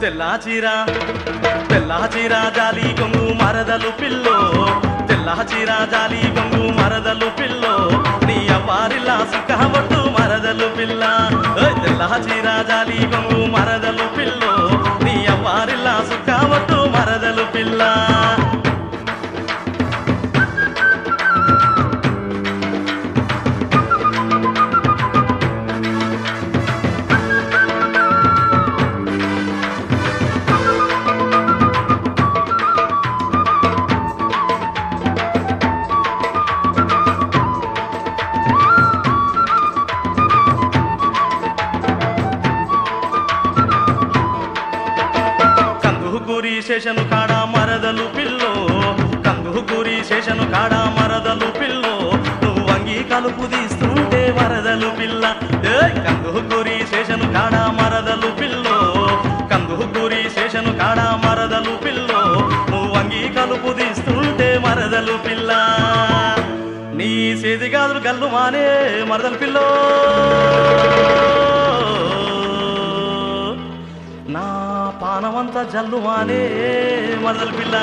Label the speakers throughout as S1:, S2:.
S1: తెల్లా చీర తెల్లా చీర జాలి కొంగు మరదలు పిల్లో తెల్లా చీర జాలి కొంగు మరదలు పిల్లో నీ అవ్వారిలా సుఖబట్టు మరదలు పిల్ల ఓయ్ తెల్లా చీర జాలి కొంగు మరదలు పిల్లో నీ అవ్వారిలా సుఖబట్టు మరదలు పిల్ల కందుకూరి శేషను కాడ మరదలు పిల్లో కందుకూరి శేషను కాడ మరదలు పిల్లో నువ్వు వంగి కలుపు తీస్తుంటే మరదలు పిల్ల ఏయ్! కందుకూరి శేషను కాడ మరదలు పిల్లో కందుకూరి శేషను కాడ మరదలు పిల్లో నువ్వు వంగి కలుపు తీస్తుంటే మరదలు పిల్ల నీ చేతి గాజులు గల్లు మానే మరదలు పిల్లో నా పానమంతా జల్లువానే మరదల పిల్ల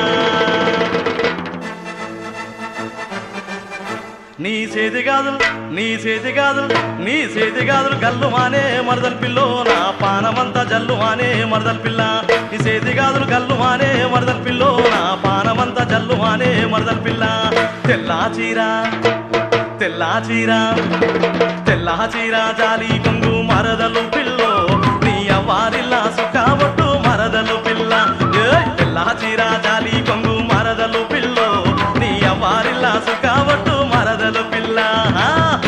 S1: నీ చేతి గాజులు నీ చేతి గాజులు నీ చేతి గాజులు గల్లువానే మరదల పిల్లో నా పానమంతా జల్లువానే మరదల పిల్ల నీ చేతి గాజులు గల్లువానే మరదల పిల్లో నా పానమంతా జల్లువానే మరదల పిల్ల తెల్లా చీర తెల్లా చీర తెల్లా చీర జాలి కొంగు మరదలు పిల్లో నీ అవ్వారిల్లా సుఖబొట్టు మరదలు పిల్ల ఏయ్! తెల్లా చీర జాలి కొంగు మరదలు పిల్లో నీ అవ్వారిల్లా సుఖబొట్టు మరదలు పిల్ల ఆ!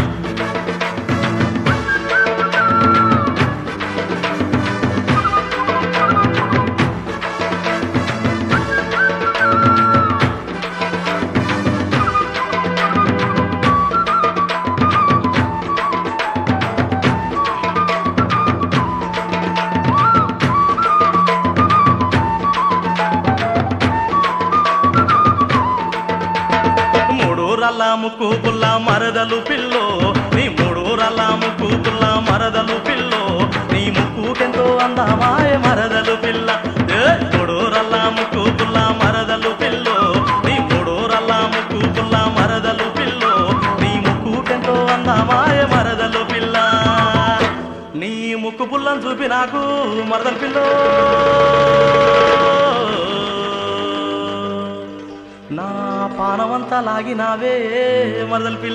S1: మూడు రల్ల ముక్కు పుల్ల మరదలు పిల్లో నీ మూడు రల్ల ముక్కు పుల్ల మరదలు పిల్లో నీ ముక్కుకెంతో అందమాయ మరదలు పిల్ల ఏ! మూడు రల్ల ముక్కు పుల్ల మరదలు పిల్లో నీ మూడు రల్ల ముక్కు పుల్ల మరదలు పిల్లో నీ ముక్కుకెంతో అందమాయ మరదలు పిల్ల నీ ముక్కు పుల్లను చూపి నాకు మరదలు పిల్లో నా పానమంతా లాగినావే మరదల పిల్ల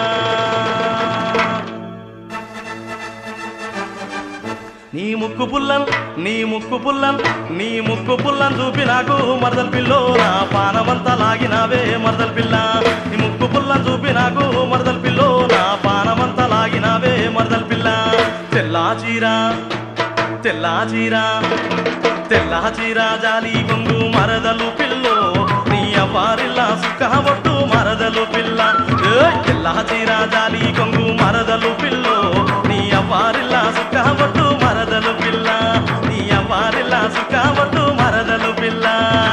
S1: నీ ముక్కు పుల్లం నీ ముక్కు పుల్లం నీ ముక్కు పుల్లం చూపి నాకు మరదల పిల్లో నా పానమంతా లాగినావే మరదల పిల్ల నీ ముక్కు పుల్లం చూపి నాకు మరదల పిల్లో నా పానమంతా లాగినావే మరదల పిల్ల తెల్లా చీర తెల్లా చీర తెల్లా చీర జాలి కొంగు మరదలు పిల్లో నీ అవ్వారిల్లా సుఖబొట్టు మరదలు పిల్ల ఏయ్! తెల్లా చీర జాలి కొంగు మరదలు పిల్లో నీ అవ్వారిల్లా సుఖబొట్టు మరదలు పిల్ల నీ అవ్వారిల్లా సుఖబొట్టు మరదలు పిల్ల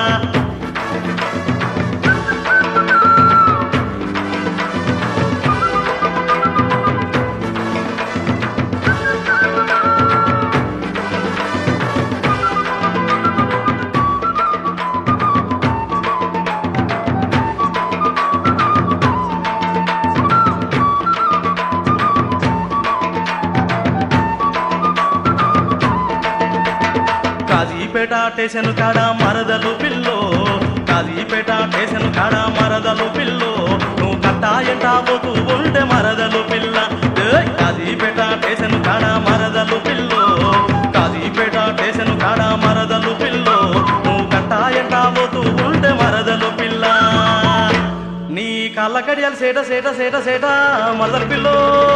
S1: కాజీపేట స్టేషన్ కాడ మరదలు పిల్లో కాజీపేట స్టేషన్ కాడ మరదలు పిల్లో నువ్వు కట్టా ఎంటా పోతూ ఉంటే మరదలు పిల్ల ఏయ్! కాజీపేట స్టేషన్ కాడ మరదలు పిల్లో కాజీపేట స్టేషన్ కాడ మరదలు పిల్లో నువ్వు కట్టా ఎంటా పోతూ ఉంటే మరదలు పిల్ల నీ కళ్ళ కడియాలు సేట సేట సేట సేట మరదలు పిల్లో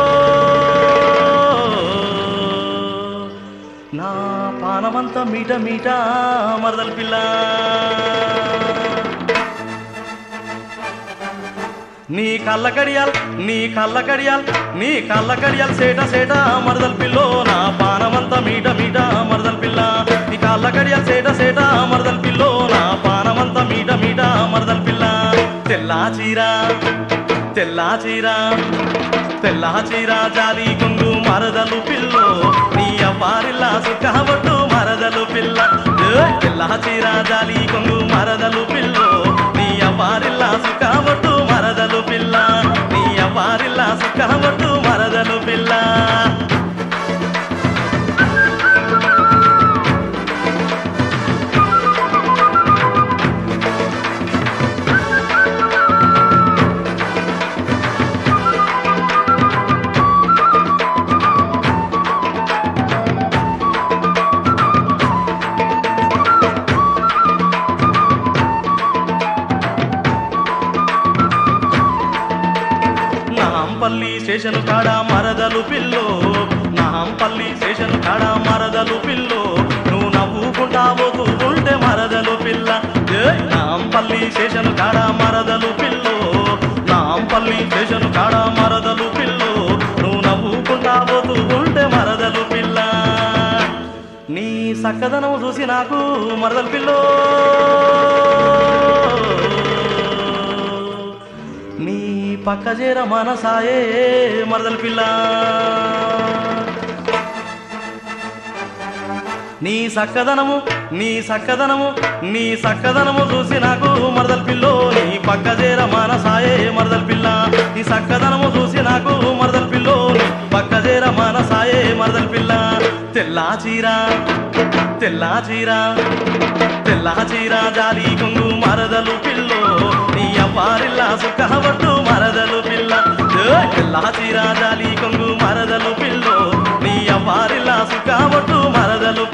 S1: నా పానమంతా మీట మీట మరదల పిల్ల నీ కళ్ళ కడియాల్ నీ కళ్ళ కడియాల్ నీ కళ్ళ కడియాల్ సేట సేట మరదల పిల్లో నా పానమంతా మీట మీట మరదల పిల్ల నీ కళ్ళ కడియాల్ సేట సేట మరదల పిల్లో నా పానమంతా మీట మీట మరదల పిల్ల తెల్లా చీర తెల్లా చీర తెల్లా చీర జాలి కొంగు మరదలు పిల్లో నీ అవ్వారిల్లా సుఖబట్టు మర మరదలు పిల్ల ఏ పిల్ల చీరా జాలి కొంగు మరదలు పిల్లో నీ అవారిల్లా సుఖమొట్టు మరదలు పిల్ల నీ అవారిల్లా సుఖమొట్టు మరదలు పిల్ల నాంపల్లి స్టేషన్ కాడ మరదలు పిల్లో నాంపల్లి స్టేషన్ కాడ మరదలు పిల్లో నువ్వు నవ్వుకుంటా పోతుంటే మరదలు పిల్ల ఏ నాంపల్లి స్టేషన్ కాడ మరదలు పిల్లో నాంపల్లి స్టేషన్ కాడ మరదలు పిల్లో నువ్వు నవ్వుకుంటా పోతుంటే మరదలు పిల్ల నీ సక్కదనం చూసి నాకు మరదలు పిల్లో నీ పక్క చేర మనసాయే మరదల పిల్ల నీ సక్కదనము నీ సక్కదనము నీ సక్కదనము చూసి నాకు మరదల పిల్లో నీ పక్క చేర మనసాయే మరదల పిల్ల నీ సక్కదనము చూసి నాకు మరదల పిల్లో నీ పక్క చేర మనసాయే మరదల పిల్ల తెల్లా చీర తెల్లా చీర తెల్లా చీర జాలి కొంగు మరదలు పిల్లో నీ అవ్వారిల్లా సుఖవట్టు మరదలు పిల్ల ఏ తెల్లా చీర జాలి కొంగు మరదలు పిల్లో నీ అవ్వారిల్లా సుఖవట్టు మరదలు